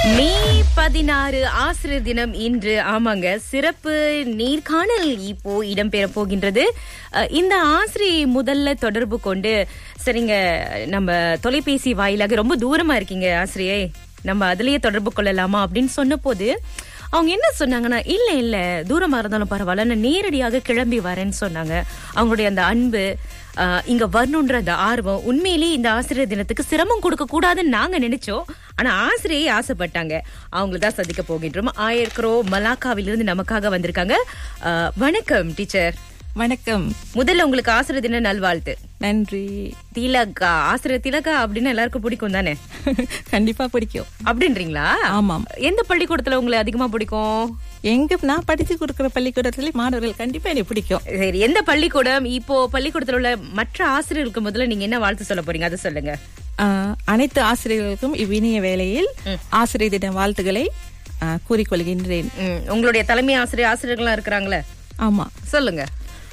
மே பதினாறு ஆசிரியர் தினம் இன்று ஆமாங்க சிறப்பு நேர்காணல் இப்போ இடம்பெற போகின்றது அஹ், இந்த ஆசிரியை முதல்ல தொடர்பு கொண்டு சரிங்க நம்ம தொலைபேசி வாயிலாக ரொம்ப தூரமா இருக்கீங்க ஆசிரியை நம்ம அதுலயே தொடர்பு கொள்ளலாமா அப்படின்னு சொன்னபோது அவங்க என்ன சொன்னாங்கன்னா இல்ல இல்ல தூரமா இருந்தாலும் பரவாயில்ல நான் நேரடியாக கிளம்பி வரேன்னு சொன்னாங்க அவங்களுடைய அந்த அன்பு ஆஹ், இங்க வரணுன்ற அந்த ஆர்வம் உண்மையிலேயே இந்த ஆசிரியர் தினத்துக்கு சிரமம் கொடுக்க கூடாதுன்னு நாங்க நினைச்சோம் ஆனா ஆசிரியை ஆசைப்பட்டாங்க அவங்கள தான் சந்திக்க போகின்றோம் ஆயர்க்ரோ மலாக்காவிலிருந்து நமக்காக வந்திருக்காங்க ஆஹ், வணக்கம் டீச்சர் வணக்கம் முதல்ல உங்களுக்கு ஆசிரியர் தின நல்வாழ்த்து நன்றி திலகா ஆசிரியர் திலகா அப்படின்னு எல்லாருக்கும் பிடிக்கும் தானே கண்டிப்பா பிடிக்கும் அப்படின்றீங்களா ஆமாம் எந்த பள்ளிக்கூடத்துல உங்களை அதிகமா பிடிக்கும் எங்க நான் படிச்சு கொடுக்கிற பள்ளிக்கூடத்துல மாணவர்கள் கண்டிப்பா எனக்கு பிடிக்கும் சரி எந்த பள்ளிக்கூடம் இப்போ பள்ளிக்கூடத்துல உள்ள மற்ற ஆசிரியர்களுக்கு முதல்ல நீங்க என்ன வாழ்த்து சொல்ல போறீங்க அதை சொல்லுங்க ஆஹ், அனைத்து ஆசிரியர்களுக்கும் இவ்வினிய வேளையில் ஆசிரியர் தின வாழ்த்துக்களை ஆஹ், கூறிக்கொள்கின்றேன் ம், உங்களுடைய தலைமை ஆசிரியர் ஆசிரியர்கள்லாம் இருக்கிறாங்களே ஆமா சொல்லுங்க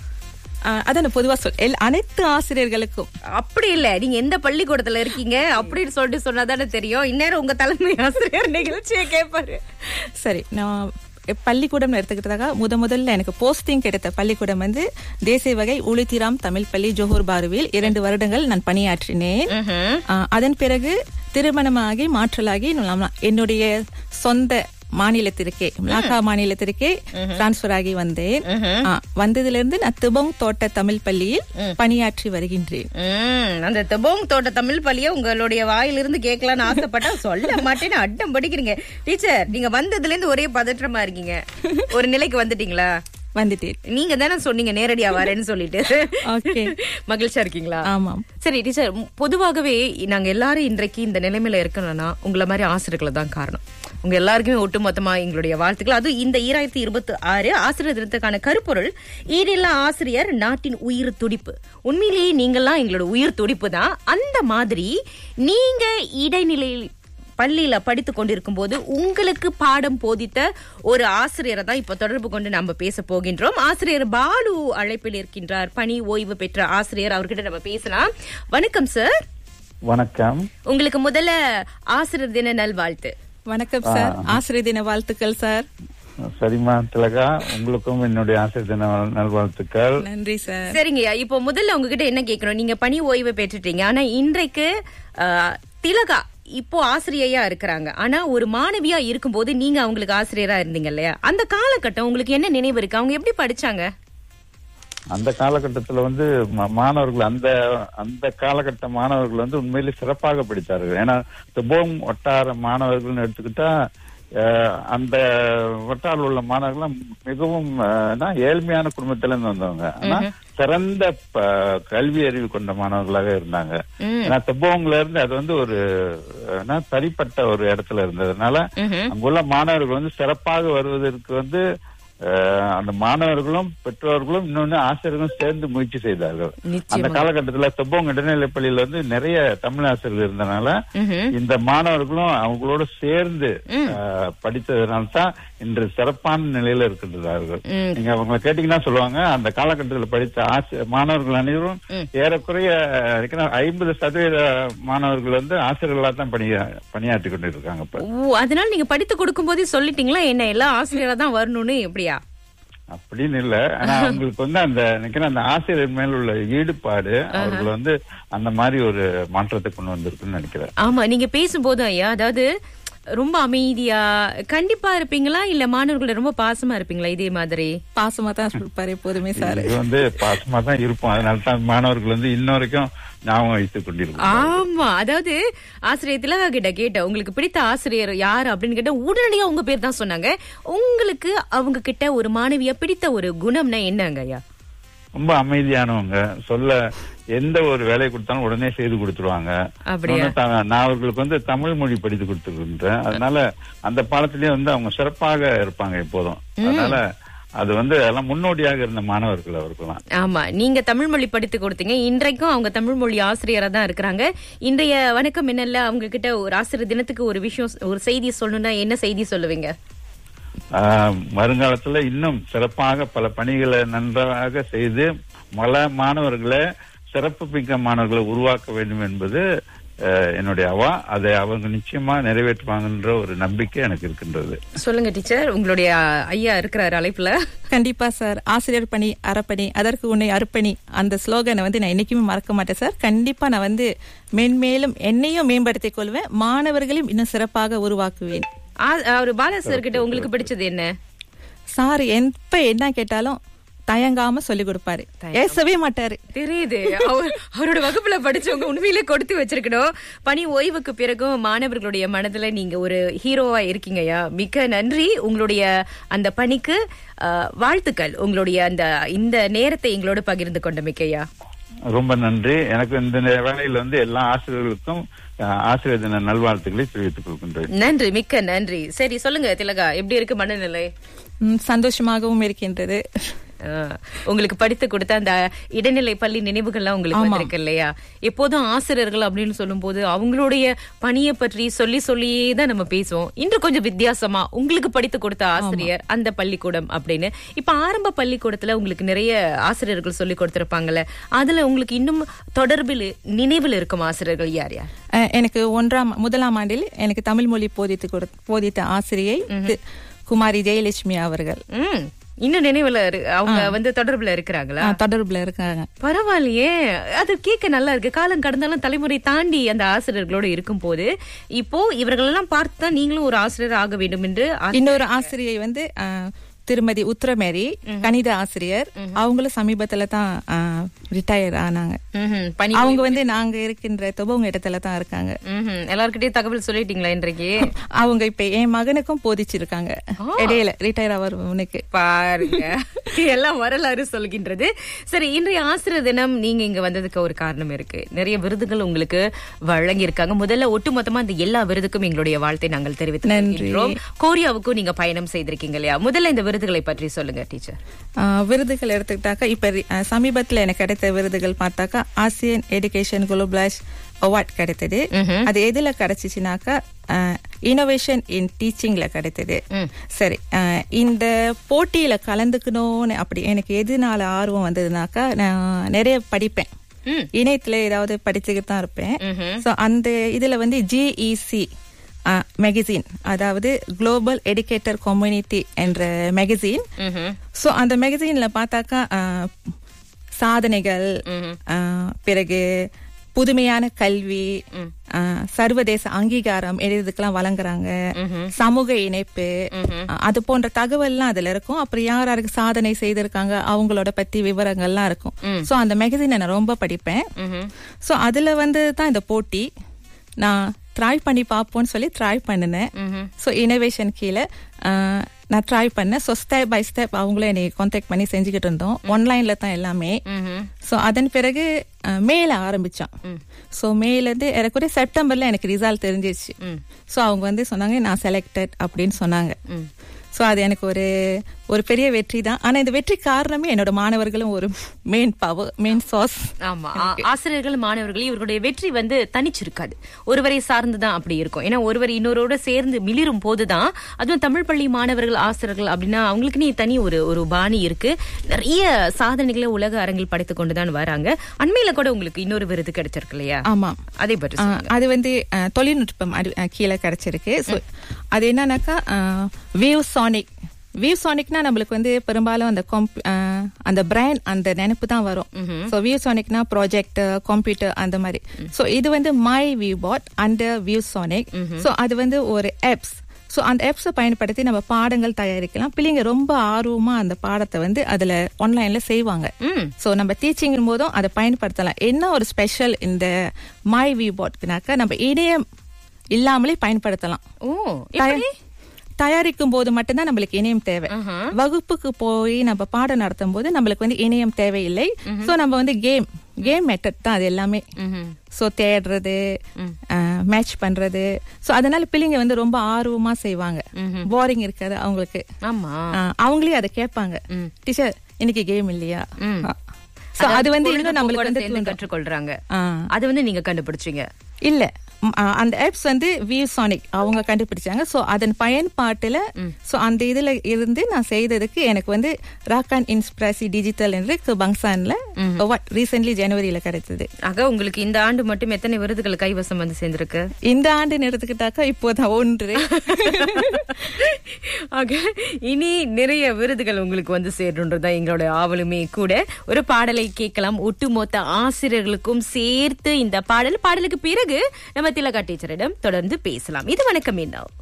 ஆஹ், அதான் பொதுவா சொல் எல்- அனைத்து ஆசிரியர்களுக்கும் அப்படி இல்ல நீங்க எந்த பள்ளிக்கூடத்துல இருக்கீங்க அப்படின்னு சொல்லிட்டு சொன்னாதானே தெரியும் இந்நேரம் உங்க தலைமை ஆசிரியர் நிகழ்ச்சியை கேட்பாரு சரி நான் பள்ளிக்கூடம் எடுத்துக்கிட்டதாக முத முதல்ல எனக்கு போஸ்டிங் கிடைத்த பள்ளிக்கூடம் வந்து தேசிய வகை உளித்திராம் தமிழ் பள்ளி ஜோஹூர் பாருவில் இரண்டு வருடங்கள் நான் பணியாற்றினேன் ஆஹ், அதன் பிறகு திருமணமாகி மாற்றலாகி நான் என்னுடைய சொந்த மாநிலத்திற்கே மலாக்கா மாநிலத்திற்கே டிரான்ஸ்பர் ஆகி வந்தேன் ஆஹ், வந்ததிலிருந்து நான் திபோங் தோட்ட தமிழ் பள்ளியில் பணியாற்றி வருகின்றேன் ம், அந்த தெபோங் தோட்ட தமிழ் பள்ளிய உங்களுடைய வாயிலிருந்து கேட்கலாம்னு ஆசைப்பட்டா சொல்ல மாட்டேன்னு அட்டம் படிக்கிறீங்க டீச்சர் நீங்க வந்ததுல இருந்து ஒரே பதற்றமா இருக்கீங்க ஒரு நிலைக்கு வந்துட்டீங்களா வந்துட்டேன் நீங்க தானே சொன்னீங்க நேரடியா வரேன்னு சொல்லிட்டு ஓகே மகிழ்ச்சியா இருக்கீங்களா ஆமாம் சரி டீச்சர் ம், பொதுவாகவே நாங்க எல்லாரும் இன்றைக்கு இந்த நிலைமையில இருக்கணும்னா உங்களை மாதிரி ஆசிரியர்களை தான் காரணம் உங்க எல்லாருக்குமே ஒட்டுமொத்தமா எங்களுடைய வாழ்த்துக்கள் அதுவும் இந்த ஈராயிரத்தி இருபத்தி ஆறு ஆசிரியர் தினத்துக்கான கருப்பொருள் ஈடில்லா ஆசிரியர் நாட்டின் உயிர் துடிப்பு உண்மையிலேயே நீங்கெல்லாம் எங்களோட உயிர் துடிப்பு தான் அந்த மாதிரி நீங்க இடைநிலை பள்ளியில படித்து கொண்டிருக்கும் போது உங்களுக்கு பாடம் போதித்த ஒரு ஆசிரியரை தான் இப்ப தொடர்பு கொண்டு நம்ம பேச போகின்றோம் ஆசிரியர் பாலு அழைப்பில் இருக்கின்றார் பணி ஓய்வு பெற்ற ஆசிரியர் அவர்கிட்ட நம்ம பேசலாம் வணக்கம் சார் வணக்கம் உங்களுக்கு முதல்ல ஆசிரியர் தின நல்வாழ்த்து வணக்கம் சார் ஆசிரியர் தின வாழ்த்துக்கள் சார் சரிமா திலகா உங்களுக்கும் என்னுடைய ஆசிரியர் தின நல்வாழ்த்துக்கள் நன்றி சார் சரிங்கய்யா இப்போ முதல்ல உங்ககிட்ட என்ன கேட்கணும் நீங்க பணி ஓய்வு பெற்றுட்டீங்க ஆனா இன்றைக்கு ஆஹ், திலகா இப்போ ஆசிரியையா இருக்கிறாங்க ஆனா ஒரு மாணவியா இருக்கும்போது நீங்க அவங்களுக்கு ஆசிரியரா இருந்தீங்க இல்லையா அந்த காலகட்டம் உங்களுக்கு என்ன நினைவு இருக்கு அவங்க எப்படி படிச்சாங்க அந்த காலகட்டத்துல வந்து ம- மாணவர்கள் அந்த அந்த காலகட்ட மாணவர்கள் வந்து உண்மையிலே சிறப்பாக படித்தார்கள் ஏன்னா துபோங் வட்டார மாணவர்கள்னு எடுத்துக்கிட்டா அஹ், அந்த வட்டாரில் உள்ள மாணவர்கள் மிகவும் அஹ், என்ன, ஏழ்மையான குடும்பத்துல இருந்து வந்தவங்க ஆனா சிறந்த ப- கல்வி அறிவு கொண்ட மாணவர்களாக இருந்தாங்க ஏன்னா தெப்போங்ல இருந்து அது வந்து ஒரு என்ன, தனிப்பட்ட ஒரு இடத்துல இருந்ததுனால அங்குள்ள மாணவர்கள் வந்து சிறப்பாக வருவதற்கு வந்து அஹ், அந்த மாணவர்களும் பெற்றோர்களும் இன்னொன்னு ஆசிரியர்களும் சேர்ந்து முயற்சி செய்தார்கள் அந்த காலகட்டத்துல தெப்போங் இடைநிலைப் பள்ளியில வந்து நிறைய தமிழ் ஆசிரியர்கள் இருந்தனால இந்த மாணவர்களும் அவங்களோட சேர்ந்து அஹ், படித்ததுனால தான் இன்று சிறப்பான நிலையில இருக்கின்றார்கள் நீங்க அவங்களை கேட்டீங்கன்னா சொல்லுவாங்க அந்த காலகட்டத்தில் படித்த ஆசி- மாணவர்கள் அனைவரும் ஏறக்குறைய ஐம்பது சதவீத மாணவர்கள் வந்து ஆசிரியர்களா தான் பணியா பணியாற்றி கொண்டிருக்காங்க இப்ப ஓ அதனால நீங்க படித்து கொடுக்கும் போதே சொல்லிட்டீங்களா என்ன எல்லாம் ஆசிரியரா தான் வரணும்னு எப்படியா அப்படின்னு இல்ல ஆனா அவங்களுக்கு வந்து அந்த நினைக்கிறேன் அந்த ஆசிரியர் மேல் உள்ள ஈடுபாடு அவர்கள் வந்து அந்த மாதிரி ஒரு மாற்றத்தை கொண்டு வந்திருக்குன்னு நினைக்கிறேன் ஆமா நீங்க பேசும்போது ஐயா அதாவது ரொம்ப அமைதியா கண்டிப்பா இருப்பீங்களா இல்ல மாணவர்கள ரொம்ப பாசமா இருப்பீங்களா இதே மாதிரி பாசமா தான் இருப்பாரு எப்போதுமே சார் இது வந்து பாசமா தான் இருப்போம் அதனால தான் மாணவர்கள் வந்து இன்ன வரைக்கும் ஞாபகம் வைத்துக் கொண்டிருக்கோம் ஆமா அதாவது ஆசிரியர் திலகா கிட்ட கேட்ட உங்களுக்கு பிடித்த ஆசிரியர் யார் அப்படின்னு கேட்ட உடனடியா உங்க பேர் தான் சொன்னாங்க உங்களுக்கு அவங்க கிட்ட ஒரு மாணவியா பிடித்த ஒரு குணம்னா என்னங்க ஐயா ரொம்ப அமைதியானவங்க சொல்ல எந்த ஒரு வேலையை கொடுத்தாலும் உடனே செய்து கொடுத்துருவாங்க அப்படியா? இன்னொன்னு த- நான் அவர்களுக்கு வந்து தமிழ் மொழி படித்து கொடுத்துருக்கின்றேன் அதனால அந்த பாடத்திலேயே வந்து அவங்க சிறப்பாக இருப்பாங்க எப்போதும் அதனால அது வந்து எல்லாம் முன்னோடியாக இருந்த மாணவர்கள் அவர்களாம் ஆமா நீங்க தமிழ் மொழி படித்து கொடுத்தீங்க இன்றைக்கும் அவங்க தமிழ் மொழி ஆசிரியரா தான் இருக்கிறாங்க இன்றைய வணக்கம் என்னல்ல அவங்க கிட்ட ஒரு ஆசிரியர் தினத்துக்கு ஒரு விஷயம் ஒரு செய்தி சொல்லணும்னா என்ன செய்தி சொல்லுவீங்க ஆஹ், வருங்காலத்துல இன்னும் சிறப்பாக பல பணிகளை நன்றாக செய்து பல மாணவர்களை சிறப்பு மிக்க மாணவர்களை உருவாக்க வேண்டும் என்பது அஹ், என்னுடைய அவா அதை அவங்க நிச்சயமா நிறைவேற்றுவாங்கன்ற ஒரு நம்பிக்கை எனக்கு இருக்கின்றது சொல்லுங்க டீச்சர் உங்களுடைய அஹ், ஐயா இருக்கிறாரு அழைப்புல கண்டிப்பா சார் ஆசிரியர் பணி அறப்பணி அதற்கு உன்னை அர்ப்பணி அந்த ஸ்லோகனை வந்து நான் என்னைக்குமே மறக்க மாட்டேன் சார் கண்டிப்பா நான் வந்து மென்மேலும் என்னையும் மேம்படுத்திக் கொள்வேன் மாணவர்களையும் இன்னும் சிறப்பாக உருவாக்குவேன் ஆ- அவரு பாலா சார் கிட்ட உங்களுக்கு பிடிச்சது என்ன சார் எப்ப என்ன கேட்டாலும் தயங்காம சொல்லி கொடுப்பாரு ஏசவே மாட்டாரு தெரியுது அவர் அவரோட வகுப்புல படிச்சவங்க உண்மையிலே கொடுத்து வச்சிருக்கணும் பணி ஓய்வுக்கு பிறகும் மாணவர்களுடைய மனதுல நீங்க ஒரு ஹீரோவா இருக்கீங்கய்யா மிக்க நன்றி உங்களுடைய அந்த பணிக்கு அஹ், வாழ்த்துக்கள் உங்களுடைய அந்த இந்த நேரத்தை எங்களோட பகிர்ந்து கொண்ட மிக்கையா ரொம்ப நன்றி எனக்கு இந்த நே- வேளையில வந்து எல்லா ஆசிரியர்களுக்கும் அஹ், ஆசிரியர் தின நல்வாழ்த்துக்களை தெரிவித்துக் கொள்கின்றேன் நன்றி மிக்க நன்றி சரி சொல்லுங்க திலகா எப்படி இருக்கு மனநிலை ம், சந்தோஷமாகவும் இருக்கின்றது அஹ், உங்களுக்கு படித்து கொடுத்த அந்த இடைநிலை பள்ளி நினைவுகள்லாம் உங்களுக்கு வந்திருக்கு இல்லையா எப்போதும் ஆசிரியர்கள் அப்படின்னு சொல்லும்போது அவங்களுடைய பணியை பற்றி சொல்லி சொல்லியே தான் நம்ம பேசுவோம் இன்று கொஞ்சம் வித்தியாசமா உங்களுக்கு படித்து கொடுத்த ஆசிரியர் அந்த பள்ளிக்கூடம் அப்படின்னு இப்ப ஆரம்ப பள்ளிக்கூடத்துல உங்களுக்கு நிறைய ஆசிரியர்கள் சொல்லி கொடுத்திருப்பாங்கல்ல அதுல உங்களுக்கு இன்னும் தொடர்பில் நினைவில் இருக்கும் ஆசிரியர்கள் யார் யார் அஹ், எனக்கு ஒன்றாம் முதலாம் ஆண்டில் எனக்கு தமிழ் மொழி போதித்து கொடு- போதித்த ஆசிரியை தி- குமாரி ஜெயலட்சுமி அவர்கள் ம் இன்னும் நினைவுல இரு- அவங்க வந்து தொடர்புல இருக்கிறாங்களா அஹ், தொடர்புல இருக்காங்க பரவாயில்லையே அது கேட்க நல்லா இருக்கு காலம் கடந்தாலும் தலைமுறை தாண்டி அந்த ஆசிரியர்களோட இருக்கும் போது இப்போ இவர்களெல்லாம் பார்த்து தான் நீங்களும் ஒரு ஆசிரியர் ஆக வேண்டும் என்று ஆசை- இன்னொரு ஆசிரியை வந்து அஹ், திருமதி உத்திரமேரி கணித ஆசிரியர் அவங்களும் சமீபத்துல தான் ரிட்டையர் ஆனாங்க ம்ஹும். பணி அவங்க வந்து நாங்க இருக்கின்ற தொபவங்க இடத்துல தான் இருக்காங்க ம்ஹும். எல்லார்கிட்டயும் தகவல் சொல்லிட்டீங்களா இன்றைக்கு அவங்க இப்ப என் மகனுக்கும் போதிச்சிருக்காங்க இடையில ரிட்டையர் ஆவர் உனக்கு பாருங்க எல்லாம் வரலாறு சொல்கின்றது சரி இன்றைய ஆசிரியர் தினம் நீங்க இங்க வந்ததுக்கு ஒரு காரணம் இருக்கு நிறைய விருதுகள் உங்களுக்கு வழங்கி இருக்காங்க முதல்ல ஒட்டுமொத்தமா அந்த எல்லா விருதுக்கும் எங்களுடைய வாழ்த்தை நாங்கள் தெரிவித்து கொள்கின்றோம் கோரியாவுக்கும் நீங்க பயணம் செய்திருக்கீங்க இல்லையா முதல்ல இந்த விருதுகளை பற்றி சொல்லுங்க டீச்சர் ஆஹ் விருதுகள் எடுத்துக்கிட்டாக்கா இப்ப ரி- ஆஹ் சமீபத்துல எனக்கு கிடைத்த விருதுகள் பார்த்தாக்கா ஆசியன் எஜுகேஷன் குளோபலாஷ் அவார்ட் கிடைத்தது அது எதுல கிடைச்சிச்சுனாக்கா இனோவேஷன் இன் டீச்சிங்ல கிடைத்தது சரி ஆஹ் இந்த போட்டியில கலந்துக்கணும்னு அப்படி எனக்கு எதுனால ஆர்வம் வந்ததுனாக்கா நான் நிறைய படிப்பேன் ம். இணையத்துல ஏதாவது படிச்சுக்கிட்டு தான் இருப்பேன் சோ அந்த இதுல வந்து ஜிஇசி மேகசின் அதாவது குளோபல் எடிகேட்டர் கம்யூனிட்டி என்ற மேகசின் ம்ஹும். சோ அந்த மேகசின்ல பார்த்தாக்கா ஆஹ், சாதனைகள் ஆஹ், பிறகு புதுமையான கல்வி ஆஹ், சர்வதேச அங்கீகாரம் எழுதுறதுக்கெல்லாம் வழங்குறாங்க சமூக இணைப்பு ஆஹ், அது போன்ற தகவல்லாம் அதுல இருக்கும் அப்புறம் யார் யாருக்கு சாதனை செய்திருக்காங்க அவங்களோட பத்தி விவரங்கள்லாம் இருக்கும் சோ அந்த மேகசினை நான் ரொம்ப படிப்பேன் சோ அதுல வந்து தான் இந்த போட்டி நான் ட்ரை பண்ணி பார்ப்போம்னு சொல்லி ட்ரை பண்ணினேன் ஸோ இனோவேஷன் கீழே ஆஹ், நான் ட்ரை பண்ணேன் ஸோ ஸ்டெப் பை ஸ்டெப் அவங்களும் என்னை கான்டாக்ட் பண்ணி செஞ்சுக்கிட்டு இருந்தோம் ஆன்லைன்ல தான் எல்லாமே ஸோ அதன் பிறகு ஆஹ், மேல ஆரம்பிச்சோம் ஸோ மேலேருந்து எனக்குரிய செப்டம்பர்ல எனக்கு ரிசல்ட் தெரிஞ்சிருச்சு ஸோ அவங்க வந்து சொன்னாங்க நான் செலக்டட் அப்படின்னு சொன்னாங்க ஸோ அது எனக்கு ஒரு ஒரு பெரிய வெற்றி தான் ஆனா இந்த வெற்றி காரணமே என்னோட மாணவர்களும் ஒரு மெயின் பவர் மெயின் சாஸ் ஆமா ஆ- ஆசிரியர்கள் மாணவர்கள் இவர்களுடைய வெற்றி வந்து தனிச்சிருக்காது ஒருவரை சார்ந்துதான் அப்படி இருக்கும் ஏன்னா ஒருவர் இன்னொருவரோட சேர்ந்து மிளிரும் போதுதான் அதுவும் தமிழ் பள்ளி மாணவர்கள் ஆசிரியர்கள் அப்படின்னா அவங்களுக்குன்னு தனி ஒரு ஒரு பாணி இருக்கு நிறைய சாதனைகளை உலக அரங்கில் படைத்துக் கொண்டுதான் வராங்க அண்மையில கூட உங்களுக்கு இன்னொரு விருது கிடைச்சிருக்கு இல்லையா ஆமா அதை பற்றி ஆ, சொல்லுங்க. அது வந்து ஆ, தொழில்நுட்பம் அடி- ஆ, கீழே கிடைச்சிருக்கு So, அது என்னன்னாக்கா வியூ சானிக் வியூ சானிக்னா நம்மளுக்கு வந்து பெரும்பாலும் அந்த comp- ஆ, அந்த பிரைன் அந்த நினைப்பு தான் வரும் ஸோ வியூ சானிக்னா ப்ராஜெக்ட் கம்ப்யூட்டர் அந்த மாதிரி ஸோ இது வந்து my view pad under ViewSonic so அது வந்து ஒரு ஆப்ஸ் ஸோ அந்த ஆப்ஸை பயன்படுத்தி நம்ம பாடங்கள் தயாரிக்கலாம் பிள்ளைங்க ரொம்ப ஆர்வமா அந்த பாடத்தை வந்து அதுல ஆன்லைன்ல செய்வாங்க ம். ஸோ நம்ம டீச்சிங் போதும் அதை பயன்படுத்தலாம் என்ன ஒரு ஸ்பெஷல் இந்த மை வி பாட்னாக்கா நம்ம இணையம் இல்லாமலே பயன்படுத்தலாம் ஓ தய- எப்படி தயாரிக்கும் போது மட்டும்தான் நம்மளுக்கு இணையம் தேவை ஆஹா. வகுப்புக்கு போய் நம்ம பாடம் நடத்தும் போது நம்மளுக்கு வந்து இணையம் தேவையில்லை சோ நம்ம வந்து கேம் கேம் மெத்தட் தான் அது எல்லாமே ம்ஹும். சோ தேடுறது மேட்ச் பண்றது சோ அதனால பிள்ளைங்க வந்து ரொம்ப ஆர்வமா செய்வாங்க போரிங் இருக்காது அவங்களுக்கு ஆமா ஆ, அவங்களே அதை கேட்பாங்க டீச்சர் இன்னைக்கு கேம் இல்லையா ம். சோ அது வந்து இன்னும் பொழுதுபோக்கோட நம்மளுக்கு வந்து சேர்ந்து தூண்டும். கற்றுக்கொள்றாங்க ஆ. அது வந்து நீங்க கண்டுபிடிச்சீங்க இல்ல ம், ஆ, அந்த ஆப்ஸ் வந்து வியூசானிக் அவங்க கண்டுபிடிச்சாங்க சோ அதன் பயன்பாட்டுல சோ அந்த இதுல இருந்து நான் செய்ததுக்கு எனக்கு வந்து ராக்கான் இன்ஸ்பிரசி டிஜிட்டல் என்று பங்சான்ல ரீசென்ட்லி ஜனவரியில கிடைச்சது ஆக உங்களுக்கு இந்த ஆண்டு மட்டும் எத்தனை விருதுகள் கைவசம் வந்து சேர்ந்திருக்கு இந்த ஆண்டு எடுத்துக்கிட்டாக்கா இப்போதான் ஒன்று ஆக இனி நிறைய விருதுகள் உங்களுக்கு வந்து சேருன்றதுதான் எங்களோட ஆவலுமே கூட ஒரு பாடலை கேட்கலாம் ஒட்டுமொத்த ஆசிரியர்களுக்கும் சேர்த்து இந்த பாடல் பாடலுக்கு பிறகு நம்ம திலகா டீச்சரிடம் தொடர்ந்து பேசலாம் இது வணக்கம் என்ன